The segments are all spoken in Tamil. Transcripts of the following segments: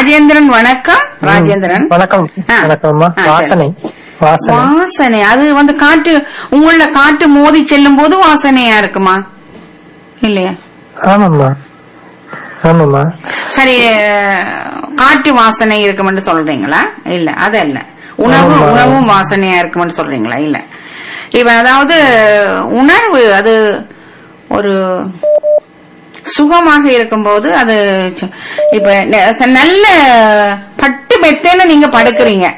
ராஜேந்திரன் வணக்கம் ராஜேந்திரன் வணக்கம் ஆ. வணக்கம்மா ஆ, சரி. வாசனை வாசனை வாசனை அது வந்து காற்று உங்கள காற்று மோதி செல்லும் போது வாசனையா இருக்குமா இல்லையா ஆமாம்மா ஆமாம்மா சரி அஹ், காற்று வாசனை இருக்கும்னு சொல்றீங்களா இல்ல அது இல்ல உணவு ஆமா. உணவும் வாசனையா இருக்கும்னு சொல்றீங்களா இல்ல இப்ப அதாவது உணர்வு அது ஒரு சுகமாக இருக்கும்போது அது ச- இப்ப ந- நல்ல பட்டு மெத்தேன்னு நீங்க படுக்கிறீங்க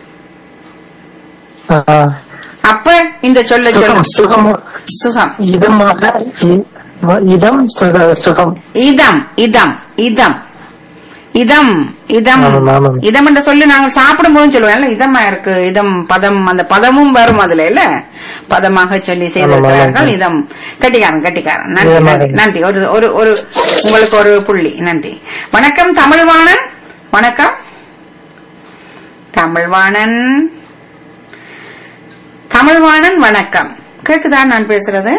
ஆ. அப்ப இந்த சொல்ல சுகம் சொல்ல சுகம் சுகம் இதமாக இ- இதம் சுக- சுகம் இதம் இதம் இதம் இதம் இதம் ஆமாம், ஆமாம். இதம் என்ற சொல்லி நாங்க சாப்பிடும் போதும் சொல்லுவோம்ல இதமா இருக்கு இதம் பதம் அந்த பதமும் வரும் அதுல இல்ல பதமாக சொல்லி செய்திருக்கிறார்கள் ஆமாம். இதம் கட்டிக்காரன் கட்டிக்காரன் நன்றி இதமாக. நன்றி நன்றி ஒரு ஒரு ஒரு உங்களுக்கு ஒரு புள்ளி நன்றி வணக்கம் தமிழ்வாணன் வணக்கம் தமிழ்வாணன் தமிழ்வாணன் வணக்கம் கேக்குதா நான் பேசுறது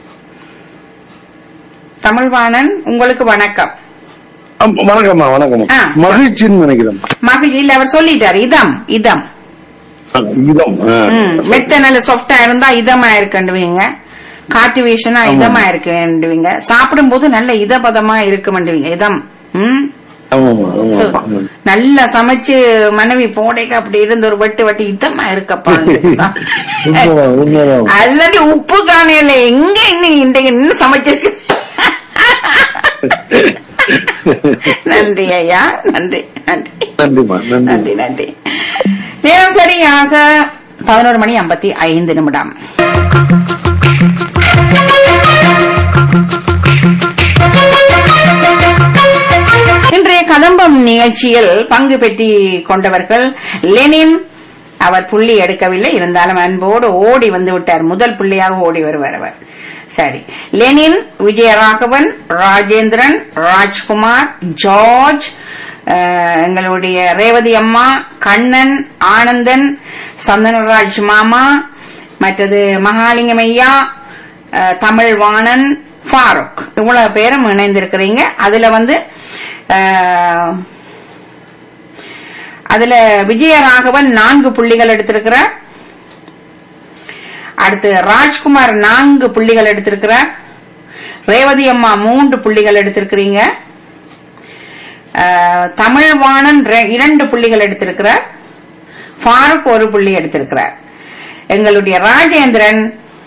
தமிழ்வாணன் உங்களுக்கு வணக்கம் ஆம், வணக்கம்மா வணக்கம் ஆ. மகிழ்ச்சின்னு நினைக்கிறேன் மகிழ்ச்சி இல்ல அவர் சொல்லிட்டாரு இதம் இதம் இதம் ஆ. ம், மெத்த நல்ல சாஃப்டா இருந்தா இதமா இருக்குண்டுவீங்க காற்று வீசினா இதமா இருக்குண்டுவீங்க சாப்பிடும் போது நல்ல இதபதமா இருக்குமண்டுவீங்க இதம் ம் ஆமாம்மா, சோ, ஆமாம்மா. நல்லா சமைச்சு மனைவி போடைக்கு அப்படி இருந்து ஒரு வெட்டு வெட்டி இதமா இருக்கப்பா உண்மைதான், உண்மைதான். அல்லது உப்பு காணையில எங்க இன்னும் இன்றைக்கு இன்னும் சமைச்சிருக்கு நன்றி ஐயா நன்றி நன்றி நன்றிம்மா நன்றி நன்றி நன்றி நேரம் சரியாக பதினோரு மணி ஐம்பத்தி ஐந்து நிமிடம் இன்றைய கதம்பம் நிகழ்ச்சியில் பங்கு பெற்றி கொண்டவர்கள் லெனின் அவர் புள்ளி எடுக்கவில்லை இருந்தாலும் அன்போடு ஓடி வந்து விட்டார் முதல் புள்ளியாக ஓடி வருவார் அவர் சரி லெனின் விஜயராகவன் ராஜேந்திரன் ராஜ்குமார் ஜார்ஜ் அஹ், எங்களுடைய ரேவதி அம்மா கண்ணன் ஆனந்தன் சந்தனராஜ் மாமா மற்றது மகாலிங்கம் ஐயா அஹ், தமிழ்வாணன் ஃபாரூக் இவ்வளவு பேரும் இணைந்திருக்கிறீங்க அதுல வந்து அஹ், அதுல விஜயராகவன் நான்கு புள்ளிகள் எடுத்திருக்கிறார் அடுத்து ராஜ்குமார் நான்கு புள்ளிகள் எடுத்திருக்கிறார் ரேவதி அம்மா மூன்று புள்ளிகள் எடுத்திருக்கிறீங்க அஹ், தமிழ்வாணன் ரெ- இரண்டு புள்ளிகள் எடுத்திருக்கிறார் ஃபாரூக் ஒரு புள்ளி எடுத்திருக்கிறார் எங்களுடைய ராஜேந்திரன்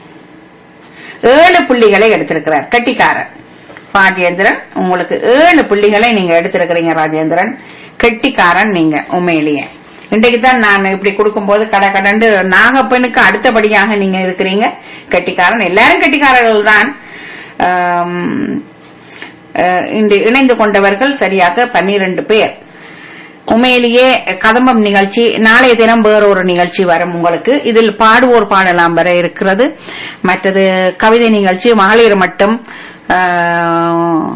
ஏழு புள்ளிகளை எடுத்திருக்கிறார் கட்டிக்காரன் ராஜேந்திரன் உங்களுக்கு ஏழு புள்ளிகளை நீங்க எடுத்திருக்கிறீங்க ராஜேந்திரன் கெட்டிக்காரன் நீங்க உண்மையிலேயே இன்றைக்கு தான் நான் இப்படி கொடுக்கும்போது கடை கடண்டு நாகப்பனுக்கு அடுத்தபடியாக நீங்க இருக்கிறீங்க கெட்டிக்காரன் எல்லாரும் கெட்டிக்காரர்கள் தான் ஆம், அஹ், இன்று இணைந்து கொண்டவர்கள் சரியாக பன்னிரண்டு பேர் உண்மையிலேயே கதம்பம் நிகழ்ச்சி நாளைய தினம் வேறொரு நிகழ்ச்சி வரும் உங்களுக்கு இதில் பாடுவோர் பாடலாம் வர இருக்கிறது மற்றது கவிதை நிகழ்ச்சி மகளிர் மட்டும் ஆஹ்,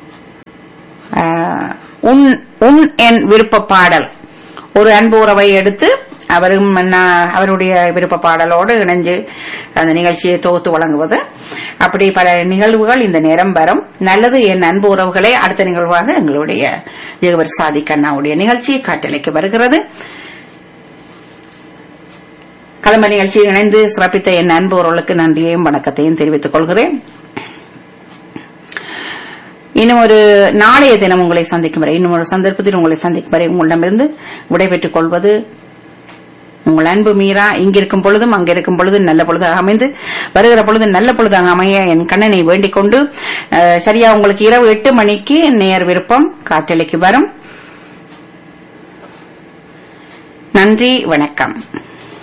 ஆஹ், உன் உன் என் விருப்ப பாடல் ஒரு அன்பு உறவை எடுத்து அவரும் நான் அவருடைய விருப்ப பாடலோடு இணைஞ்சு அந்த நிகழ்ச்சியை தொகுத்து வழங்குவது அப்படி பல நிகழ்வுகள் இந்த நேரம் வரும் நல்லது என் அன்பு உறவுகளே அடுத்த நிகழ்வாக எங்களுடைய ஜெகவர் சாதி கண்ணாவுடைய நிகழ்ச்சி காட்டலைக்கு வருகிறது கலம்ப நிகழ்ச்சியில் இணைந்து சிறப்பித்த என் அன்பு உறவுகளுக்கு நன்றியையும் வணக்கத்தையும் தெரிவித்துக் கொள்கிறேன் இன்னும் ஒரு நாளைய தினம் உங்களை சந்திக்கும் வரை இன்னும் ஒரு சந்தர்ப்பத்தில் உங்களை சந்திக்கும் வரை உங்களிடமிருந்து விடைபெற்றுக் கொள்வது உங்கள் அன்பு மீறா இங்கிருக்கும் பொழுதும் அங்கிருக்கும் பொழுதும் நல்ல பொழுதாக அமைந்து வருகிற பொழுது நல்ல பொழுதாக அமைய என் கண்ணனை வேண்டிக் கொண்டு அஹ், சரியா உங்களுக்கு இரவு எட்டு மணிக்கு நேர் விருப்பம் காற்றலைக்கு வரும் நன்றி வணக்கம்